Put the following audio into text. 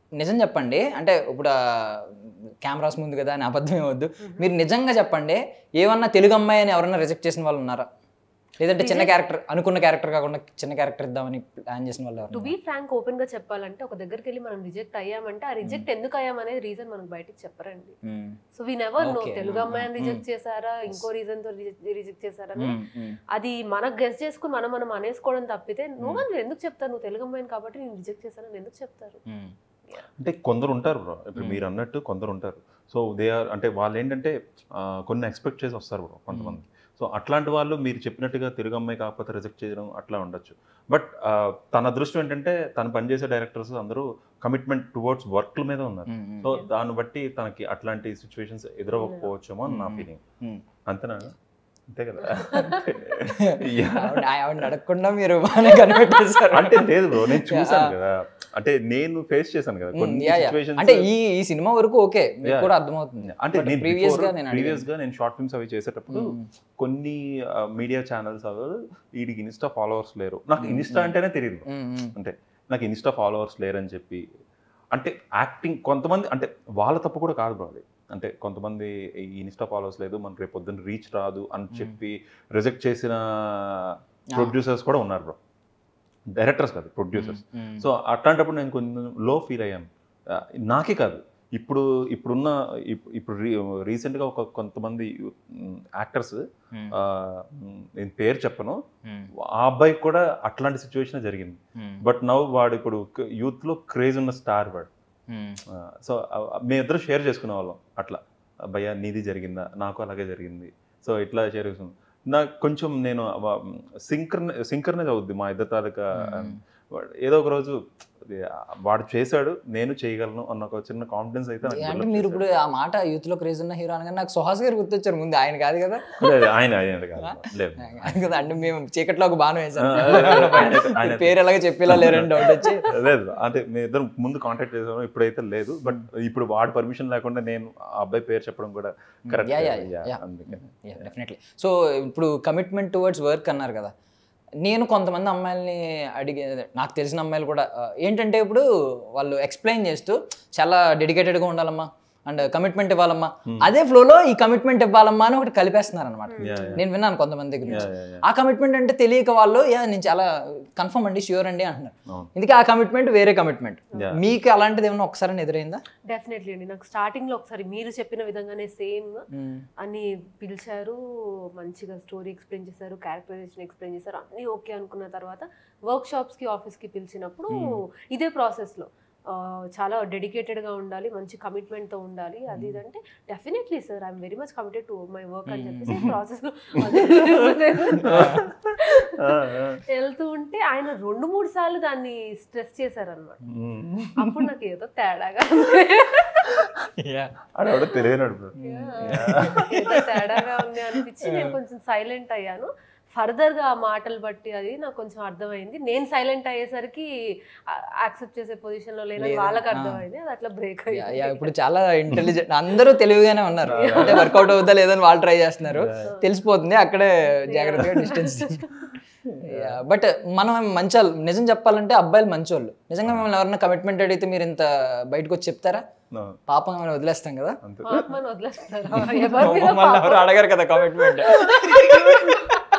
నిజం చెప్పండి అంటే ఇప్పుడు కెమెరాస్ ముందు కదా అని అబద్ధమే వద్దు మీరు నిజంగా చెప్పండి ఏమన్నా తెలుగు అమ్మాయి అని ఎవరన్నా రిజెక్ట్ చేసిన వాళ్ళు ఉన్నారా లేదంటే చిన్న క్యారెక్టర్ అనుకున్న క్యారెక్టర్ కాకుండా చిన్న క్యారెక్టర్ ఇద్దామని ప్లాన్ చేసిన వాళ్ళు టు ఎవరు బీ ఫ్రాంక్ ఓపెన్ గా చెప్పాలంటే ఒక దగ్గరికి వెళ్ళి మనం రిజెక్ట్ అయ్యామంటే ఆ రిజెక్ట్ ఎందుకు అయ్యామనేది రీజన్ మనకు బయటికి చెప్పరండి so we never know Okay. Telugu అమ్మాయిని Mm. రిజెక్ట్ చేశారా ఇంకో రీజన్ తో రిజెక్ట్ చేశారా అని అది మనకు గెస్ట్ చేసుకుని మనం మనం అనేసుకోవడం తప్పితే నువ్వు నువ్వు ఎందుకు చెప్తారు నువ్వు తెలుగు అమ్మాయిని కాబట్టి నేను రిజెక్ట్ చేశానని ఎందుకు చెప్తారు అంటే కొందరు ఉంటారు బ్రో ఇప్పుడు మీరు అన్నట్టు కొందరు ఉంటారు సో దే ఆర్ అంటే వాళ్ళు ఏంటంటే ఆ, కొన్ని ఎక్స్పెక్ట్ చేసి వస్తారు బ్రో కొంతమంది సో అట్లాంటి వాళ్ళు మీరు చెప్పినట్టుగా తెలుగు అమ్మాయి కాకపోతే రిజెక్ట్ చేయడం అట్లా ఉండొచ్చు బట్ తన అదృష్టం ఏంటంటే తను పనిచేసే డైరెక్టర్స్ అందరూ కమిట్మెంట్ టువర్డ్స్ వర్క్ల మీద ఉన్నారు సో దాన్ని బట్టి తనకి అట్లాంటి సిచ్యువేషన్స్ ఎదురవ్వకపోవచ్చేమో అని నా Mm. Feeling Mm. అంతేనా అంతే కదా ఆవిడ ఆవిడని అడగకుండా మీరు బాగానే కనిపెట్టేశారు అంటే లేదు బ్రో నేను చూసాను Yeah. కదా అంటే నేను ఫేస్ చేశాను కదా Mm, కొన్ని yeah, yeah. సిచ్యువేషన్స్ అంటే ఈ ఈ సినిమా వరకు ఓకే మీకు Yeah. కూడా అర్థమవుతుంది అంటే నేను ప్రీవియస్ గా ప్రీవియస్ నేను ప్రీవియస్ అడిగాను. గా నేను షార్ట్ ఫిల్మ్స్ అవి చేసేటప్పుడు Mm. కొన్ని మీడియా ఛానల్స్ అవి వీడికి ఇన్స్టా ఫాలోవర్స్ లేరు నాకు Mm, ఇన్స్టా mm. అంటేనే తెలియదు Mm, mm. అంటే నాకు ఇన్స్టా ఫాలోవర్స్ లేరని చెప్పి అంటే యాక్టింగ్ కొంతమంది అంటే వాళ్ళ తప్పు కూడా కాదు బ్రో అది అంటే కొంతమంది ఈ ఇన్స్టా ఫాలోవర్స్ లేదు మనకు రేపు పొద్దున్న రీచ్ రాదు అని Mm. చెప్పి రిజెక్ట్ చేసిన ప్రొడ్యూసర్స్ కూడా ఉన్నారు బ్రో డైరెక్టర్స్ కాదు ప్రొడ్యూసర్స్ Mm, mm. సో అట్లాంటప్పుడు నేను కొంచెం లో ఫీల్ అయ్యాను ఆ, నాకే కాదు ఇప్పుడు ఇప్పుడున్న ఇప్- ఇప్పుడు రీ రీసెంట్గా ఒక కొంతమంది యాక్టర్స్ Mm, నేను పేరు చెప్పను mm, ఆ అబ్బాయి కూడా అట్లాంటి సిచ్యువేషన్ జరిగింది mm, బట్ నవ్వు వాడు ఇప్పుడు యూత్లో క్రేజ్ ఉన్న స్టార్ వాడు mm. సో మేమిద్దరు షేర్ చేసుకునే వాళ్ళం అట్లా భయ్యా నీది జరిగిందా నాకు అలాగే జరిగింది సో ఇట్లా షేర్ చేసుకున్నాం నాకు కొంచెం నేను సింక్రన్ సింక్రనైజ్ అవుద్ది మా ఇద్దరు తాలూకా Mm. వాడు ఏదో ఒక రోజు అది వాడు చేశాడు నేను చేయగలను అన్న ఒక చిన్న కాన్ఫిడెన్స్ అయితే నాకు అంటే develop మీరు ఇప్పుడు చేశాడు. ఆ మాట యూత్ లో క్రేజ్ ఉన్న హీరో అనగా నాకు సుహాస్ గారు గుర్తొచ్చారు ముందు ఆయన కాదు కదా లేదు, ఆయన ఆయన కాదు లేదు ఆయన కదా అంటే మేము చీకట్లో ఒక బాణం వేసాం ఆ, ఆయన- ఆయన- పేరు ఎలాగ చెప్పేలా లేరని డౌట్ వచ్చి లేదు అంటే మీ ఇద్దరు ముందు కాంటాక్ట్ చేసాము ఇప్పుడైతే లేదు బట్ ఇప్పుడు వాడి పర్మిషన్ లేకుండా నేను ఆ అబ్బాయి పేరు చెప్పడం కూడా కరెక్ట్ Yeah, yeah, yeah. అందుకే డెఫినెట్లీ సో ఇప్పుడు కమిట్మెంట్ టువర్డ్స్ వర్క్ అన్నారు కదా నేను కొంతమంది అమ్మాయిల్ని అడిగే నాకు తెలిసిన అమ్మాయిలు కూడా ఆ, ఏంటంటే ఇప్పుడు వాళ్ళు ఎక్స్ప్లెయిన్ చేస్తూ చాలా డెడికేటెడ్గా ఉండాలమ్మా అండ్ కమిట్మెంట్ ఇవ్వాలమ్మా అదే ఫ్లోలో ఈ కమిట్మెంట్ ఇవ్వాలమ్మా అని ఒకటి కలిపేస్తున్నారు అనమాట Yeah, yeah. నేను విన్నాను కొంతమంది దగ్గర నుంచి Yeah, yeah, yeah. ఆ కమిట్మెంట్ అంటే తెలియక వాళ్ళు యా నేను చాలా కన్ఫర్మ్ అండి ష్యూర్ అండి అంటున్నారు అవును. ఇందుకే ఆ కమిట్మెంట్ వేరే కమిట్మెంట్ Yeah. మీకు అలాంటిది ఏమన్నా ఒకసారి ఎదురైందా డెఫినెట్లీ అండి నాకు స్టార్టింగ్ లో ఒకసారి మీరు చెప్పిన విధంగానే సేమ్ అని పిలిచారు మంచిగా స్టోరీ ఎక్స్ప్లెయిన్ చేశారు క్యారెక్టరైజేషన్ ఎక్స్ప్లెయిన్ చేశారు అన్నీ ఓకే అనుకున్న తర్వాత వర్క్ షాప్స్కి ఆఫీస్కి పిలిచినప్పుడు ఇదే ప్రాసెస్లో చాలా డెడికేటెడ్గా ఉండాలి మంచి కమిట్మెంట్తో ఉండాలి అది ఇది అంటే definitely sir I'm very much committed to my work అని చెప్పేసి ప్రాసెస్లో ఆ, ఆ. వెళ్తూ ఉంటే ఆయన రెండు మూడు సార్లు దాన్ని స్ట్రెస్ చేశారనమాట మ్మ్. అప్పుడు నాకు ఏదో తేడాగా ఉంది. ఆడెవడో తెలియనాడు bro. ఏదో తేడాగా ఉంది అనిపించి నేను కొంచెం సైలెంట్ అయ్యాను ఫర్దర్ గా ఆ మాటలు బట్టి అది నాకు కొంచెం అర్థమైంది నేను సైలెంట్ అయ్యేసరికి యాక్సెప్ట్ చేసే పొజిషన్ లో లేని లేదా? వాళ్ళకి ఆ. అర్థమైంది అది అట్లా బ్రేక్ యా, యా, అయ్యింది ఇప్పుడు చాలా ఇంటెలిజెంట్ అందరూ తెలివిగానే ఉన్నారు అంటే వర్కౌట్ అవుతా లేదని వాళ్ళు ట్రై చేస్తున్నారు తెలిసిపోతుంది అక్కడే జాగ్రత్తగా డిస్టెన్స్ బట్ మనం మంచోళ్ళు నిజం చెప్పాలంటే అబ్బాయిలు మంచోళ్ళు నిజంగా మిమ్మల్ని ఎవరైనా కమిట్మెంట్ అడిగితే మీరు ఇంత బయటకు వచ్చి చెప్తారా No, పాపం ఏమైనా వదిలేస్తాం కదా అంతే పాపమని వదిలేస్తారా ఎవరి మీద మమ్మల్ని ఎవరు పాపం? అడగరు కదా కమిట్మెంట్